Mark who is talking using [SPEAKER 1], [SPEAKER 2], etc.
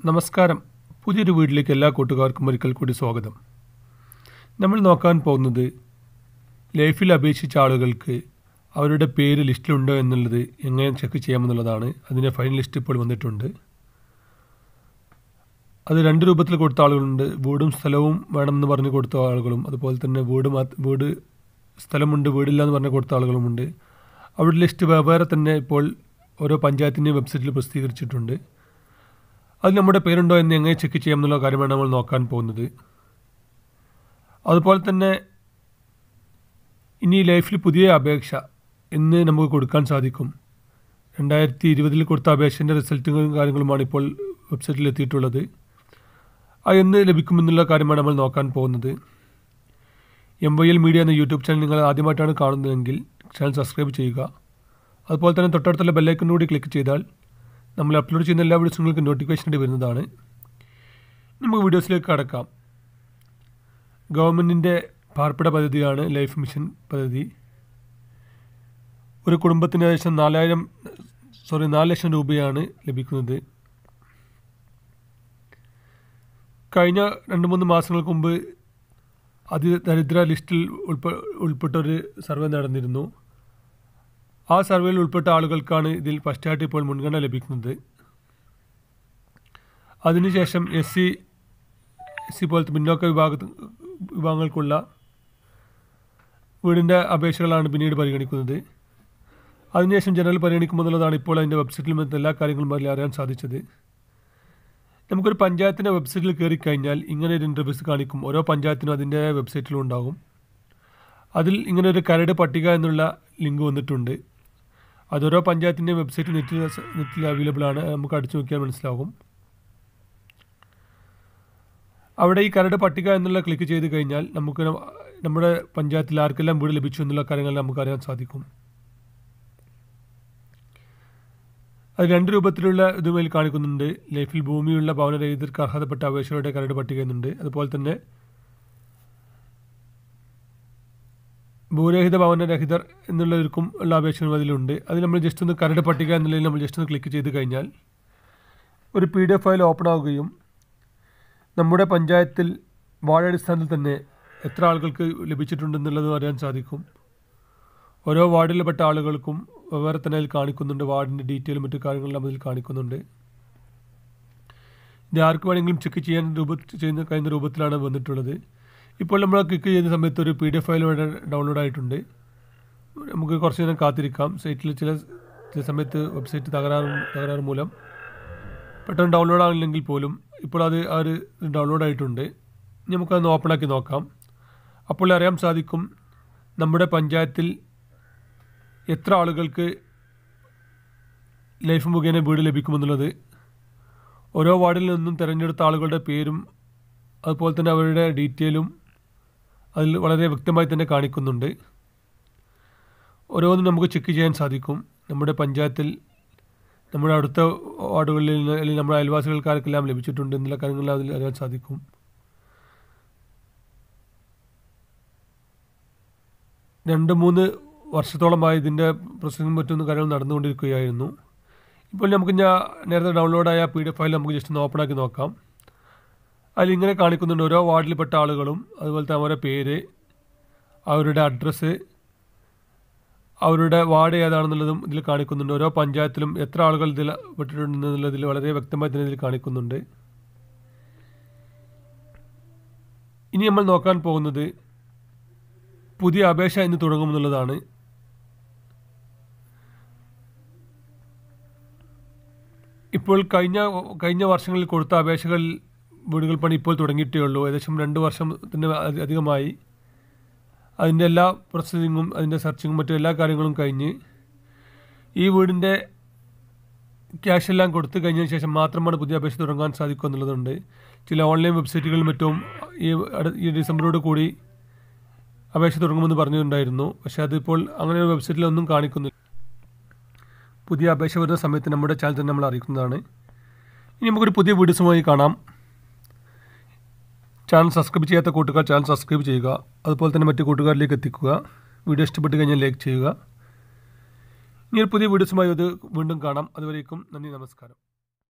[SPEAKER 1] നമസ്കാരം പുതിയൊരു വീട്ടിലേക്ക് എല്ലാ കൂട്ടുകാർക്കും ഒരിക്കൽ കൂടി സ്വാഗതം നമ്മൾ നോക്കാൻ പോകുന്നത് ലൈഫിൽ അപേക്ഷിച്ച ആളുകൾക്ക് അവരുടെ പേര് ലിസ്റ്റിലുണ്ടോ എന്നുള്ളത് എങ്ങനെ ചെക്ക് ചെയ്യാമെന്നുള്ളതാണ് അതിൻ്റെ ഫൈനൽ ലിസ്റ്റ് ഇപ്പോൾ വന്നിട്ടുണ്ട് അത് രണ്ട് രൂപത്തിൽ കൊടുത്ത ആളുകളുണ്ട് വീടും സ്ഥലവും വേണമെന്ന് പറഞ്ഞ് കൊടുത്ത ആളുകളും അതുപോലെ തന്നെ വീട് മാ- വീട് സ്ഥലമുണ്ട് വീടില്ല എന്ന് പറഞ്ഞ് കൊടുത്ത ആളുകളുമുണ്ട് അവരുടെ ലിസ്റ്റ് വെവ്വേറെ തന്നെ ഇപ്പോൾ ഓരോ പഞ്ചായത്തിൻ്റെയും വെബ്സൈറ്റിൽ പ്രസിദ്ധീകരിച്ചിട്ടുണ്ട് അത് നമ്മുടെ പേരുണ്ടോ എന്ന് എങ്ങനെ ചെക്ക് ചെയ്യാമെന്നുള്ള കാര്യമാണ് നമ്മൾ നോക്കാൻ പോകുന്നത് അതുപോലെ തന്നെ ഇനി ലൈഫിൽ പുതിയ അപേക്ഷ എന്ന് നമുക്ക് കൊടുക്കാൻ സാധിക്കും രണ്ടായിരത്തി ഇരുപതിൽ കൊടുത്ത അപേക്ഷൻ്റെ റിസൾട്ടുകളും കാര്യങ്ങളുമാണ് ഇപ്പോൾ വെബ്സൈറ്റിൽ എത്തിയിട്ടുള്ളത് അത് എന്ന് ലഭിക്കുമെന്നുള്ള കാര്യമാണ് നമ്മൾ നോക്കാൻ പോകുന്നത് എം വൈ എൽ മീഡിയ എന്ന യൂട്യൂബ് ചാനൽ നിങ്ങൾ ആദ്യമായിട്ടാണ് കാണുന്നതെങ്കിൽ ചാനൽ സബ്സ്ക്രൈബ് ചെയ്യുക അതുപോലെ തന്നെ തൊട്ടടുത്തുള്ള ബെല്ലൈക്കൺ കൂടി ക്ലിക്ക് ചെയ്താൽ നമ്മൾ അപ്ലോഡ് ചെയ്യുന്ന എല്ലാ വീഡിയോസും നിങ്ങൾക്ക് നോട്ടിഫിക്കേഷൻ ആയിട്ട് വരുന്നതാണ് നമുക്ക് വീഡിയോസിലേക്ക് കടക്കാം ഗവൺമെൻറ്റിൻ്റെ പാർപ്പിട പദ്ധതിയാണ് ലൈഫ് മിഷൻ പദ്ധതി ഒരു കുടുംബത്തിന് ഏകദേശം നാലായിരം സോറി നാല് ലക്ഷം രൂപയാണ് ലഭിക്കുന്നത് കഴിഞ്ഞ രണ്ട് മൂന്ന് മാസങ്ങൾക്ക് മുമ്പ് അതിദരിദ്ര ലിസ്റ്റിൽ ഉൾപ്പെ ഉൾപ്പെട്ട ഒരു സർവേ നടന്നിരുന്നു ആ സർവേയിൽ ഉൾപ്പെട്ട ആളുകൾക്കാണ് ഇതിൽ ഫസ്റ്റായിട്ട് ഇപ്പോൾ മുൻഗണന ലഭിക്കുന്നത് അതിനുശേഷം എസ് സി എസ് സി പോലത്തെ പിന്നോക്ക വിഭാഗ വിഭാഗങ്ങൾക്കുള്ള വീടിൻ്റെ അപേക്ഷകളാണ് പിന്നീട് പരിഗണിക്കുന്നത് അതിനുശേഷം ജനറൽ പരിഗണിക്കുമ്പോൾ എന്നുള്ളതാണ് ഇപ്പോൾ അതിൻ്റെ വെബ്സൈറ്റിൽ മറ്റ് എല്ലാ കാര്യങ്ങളും അതിൽ അറിയാൻ സാധിച്ചത് നമുക്കൊരു പഞ്ചായത്തിൻ്റെ വെബ്സൈറ്റിൽ കയറി കഴിഞ്ഞാൽ ഇങ്ങനെ ഒരു ഇൻ്റർവ്യൂസ് കാണിക്കും ഓരോ പഞ്ചായത്തിനും അതിൻ്റെ വെബ്സൈറ്റിലും ഉണ്ടാകും അതിൽ ഇങ്ങനെ ഒരു കരട് പട്ടിക എന്നുള്ള ലിങ്ക് വന്നിട്ടുണ്ട് അതോരോ പഞ്ചായത്തിൻ്റെ വെബ്സൈറ്റ് നെറ്റിൽ നെറ്റിൽ അവൈലബിൾ ആണ് നമുക്ക് അടിച്ചു നോക്കിയാൽ മനസ്സിലാകും അവിടെ ഈ കരട് പട്ടിക എന്നുള്ള ക്ലിക്ക് ചെയ്ത് കഴിഞ്ഞാൽ നമുക്ക് ന- നമ്മുടെ പഞ്ചായത്തിൽ ആർക്കെല്ലാം വീട് ലഭിച്ചു എന്നുള്ള കാര്യങ്ങൾ നമുക്ക് അറിയാൻ സാധിക്കും അത് രണ്ട് രൂപത്തിലുള്ള ഇതുമേൽ കാണിക്കുന്നുണ്ട് ലൈഫിൽ ഭൂമിയുള്ള ഭവനരഹിതർക്ക് അർഹതപ്പെട്ട അപേക്ഷകളുടെ കരട് പട്ടിക എന്നുണ്ട് അതുപോലെ തന്നെ ഭൂരഹിത ഭവനരഹിതർ എന്നുള്ളവർക്കും ഉള്ള അപേക്ഷകളും അതിലുണ്ട് അത് നമ്മൾ ജസ്റ്റ് ഒന്ന് കരട് പട്ടിക എന്നുള്ളതിൽ നമ്മൾ ജസ്റ്റ് ഒന്ന് ക്ലിക്ക് ചെയ്ത് കഴിഞ്ഞാൽ ഒരു P D F file open ആവുകയും നമ്മുടെ പഞ്ചായത്തിൽ വാർഡടിസ്ഥാനത്തിൽ തന്നെ എത്ര ആളുകൾക്ക് ലഭിച്ചിട്ടുണ്ടെന്നുള്ളത് അറിയാൻ സാധിക്കും ഓരോ വാർഡിൽപ്പെട്ട ആളുകൾക്കും വേറെ തന്നെ അതിൽ കാണിക്കുന്നുണ്ട് വാർഡിൻ്റെ ഡീറ്റെയിലും മറ്റു കാര്യങ്ങളെല്ലാം അതിൽ കാണിക്കുന്നുണ്ട് ഇത് ആർക്ക് വേണമെങ്കിലും ചെക്ക് ചെയ്യാൻ രൂപ ചെയ്യുന്ന കഴിയുന്ന രൂപത്തിലാണ് വന്നിട്ടുള്ളത് ഇപ്പോൾ നമ്മൾ ക്ലിക്ക് ചെയ്യുന്ന സമയത്ത് ഒരു പി ഡി എഫ് ഫയൽ ഇവിടെ ഡൗൺലോഡ് ആയിട്ടുണ്ട് നമുക്ക് കുറച്ച് നേരം കാത്തിരിക്കാം സൈറ്റിൽ ചില ചില സമയത്ത് വെബ്സൈറ്റ് തകരാറ് തകരാറ് മൂലം പെട്ടെന്ന് ഡൗൺലോഡ് ആകില്ലെങ്കിൽ പോലും ഇപ്പോൾ അത് ആ ഒരു ഡൗൺലോഡ് ആയിട്ടുണ്ട് ഇനി നമുക്കതൊന്ന് ഓപ്പൺ ആക്കി നോക്കാം അപ്പോൾ അറിയാൻ സാധിക്കും നമ്മുടെ പഞ്ചായത്തിൽ എത്ര ആളുകൾക്ക് ലൈഫ് മുഖേന വീട് ലഭിക്കുമെന്നുള്ളത് ഓരോ വാർഡിൽ നിന്നും തിരഞ്ഞെടുത്ത ആളുകളുടെ പേരും അതുപോലെ തന്നെ അവരുടെ ഡീറ്റെയിലും അതിൽ വളരെ വ്യക്തമായി തന്നെ കാണിക്കുന്നുണ്ട് ഓരോന്നും നമുക്ക് ചെക്ക് ചെയ്യാൻ സാധിക്കും നമ്മുടെ പഞ്ചായത്തിൽ നമ്മുടെ അടുത്ത വാർഡുകളിൽ നിന്ന് അല്ലെങ്കിൽ നമ്മുടെ അയൽവാസികൾക്കാർക്കെല്ലാം ലഭിച്ചിട്ടുണ്ട് എന്നുള്ള കാര്യങ്ങളെല്ലാം അതിൽ അറിയാൻ സാധിക്കും രണ്ട് മൂന്ന് വർഷത്തോളമായി ഇതിൻ്റെ പ്രൊസസിങ്ങും മറ്റൊന്നും കാര്യങ്ങൾ നടന്നുകൊണ്ടിരിക്കുകയായിരുന്നു ഇപ്പോൾ നമുക്ക് ഞാൻ നേരത്തെ ഡൗൺലോഡായ പി ഡി എഫ് ഫയൽ നമുക്ക് ജസ്റ്റ് ഒന്ന് ഓപ്പൺ ആക്കി നോക്കാം അതിലിങ്ങനെ കാണിക്കുന്നുണ്ട് ഓരോ വാർഡിൽപ്പെട്ട ആളുകളും അതുപോലത്തെ അവരുടെ പേര് അവരുടെ അഡ്രസ്സ് അവരുടെ വാർഡ് ഏതാണെന്നുള്ളതും ഇതിൽ കാണിക്കുന്നുണ്ട് ഓരോ പഞ്ചായത്തിലും എത്ര ആളുകൾ ഇതിൽ പെട്ടിട്ടുണ്ടെന്നുള്ളതിൽ വളരെ വ്യക്തമായി തന്നെ ഇതിൽ കാണിക്കുന്നുണ്ട് ഇനി നമ്മൾ നോക്കാൻ പോകുന്നത് പുതിയ അപേക്ഷ എന്ന് തുടങ്ങുമെന്നുള്ളതാണ് ഇപ്പോൾ കഴിഞ്ഞ കഴിഞ്ഞ വർഷങ്ങളിൽ കൊടുത്ത അപേക്ഷകൾ വീടുകൾ പണി ഇപ്പോൾ തുടങ്ങിയിട്ടേ ഉള്ളൂ ഏകദേശം രണ്ട് വർഷത്തിന് അധി- അധികമായി അതിൻ്റെ എല്ലാ പ്രോസസ്സിങ്ങും അതിൻ്റെ സെർച്ചിങ്ങും മറ്റു എല്ലാ കാര്യങ്ങളും കഴിഞ്ഞ് ഈ വീടിൻ്റെ ക്യാഷ് എല്ലാം കൊടുത്തു കഴിഞ്ഞതിന് ശേഷം മാത്രമാണ് പുതിയ അപേക്ഷ തുടങ്ങാൻ സാധിക്കുക എന്നുള്ളതുണ്ട് ചില ഓൺലൈൻ വെബ്സൈറ്റുകളിലും മറ്റും ഈ അടു- ഈ ഡിസംബറോട് കൂടി അപേക്ഷ തുടങ്ങുമെന്ന് പറഞ്ഞിട്ടുണ്ടായിരുന്നു പക്ഷേ അതിപ്പോൾ അങ്ങനെ ഒരു വെബ്സൈറ്റിലൊന്നും കാണിക്കുന്നില്ല പുതിയ അപേക്ഷ വരുന്ന സമയത്ത് നമ്മുടെ ചാനൽ തന്നെ നമ്മൾ അറിയിക്കുന്നതാണ് ഇനി നമുക്കൊരു പുതിയ വീഡിയോസുമായി കാണാം ചാനൽ സബ്സ്ക്രൈബ് ചെയ്യാത്ത കൂട്ടുകാർ ചാനൽ സബ്സ്ക്രൈബ് ചെയ്യുക അതുപോലെ തന്നെ മറ്റു കൂട്ടുകാരിലേക്ക് എത്തിക്കുക വീഡിയോ ഇഷ്ടപ്പെട്ട് കഴിഞ്ഞാൽ ലൈക്ക് ചെയ്യുക ഇനി ഒരു പുതിയ വീഡിയോസുമായി ഇത് വീണ്ടും കാണാം അതുവരേക്കും നന്ദി നമസ്കാരം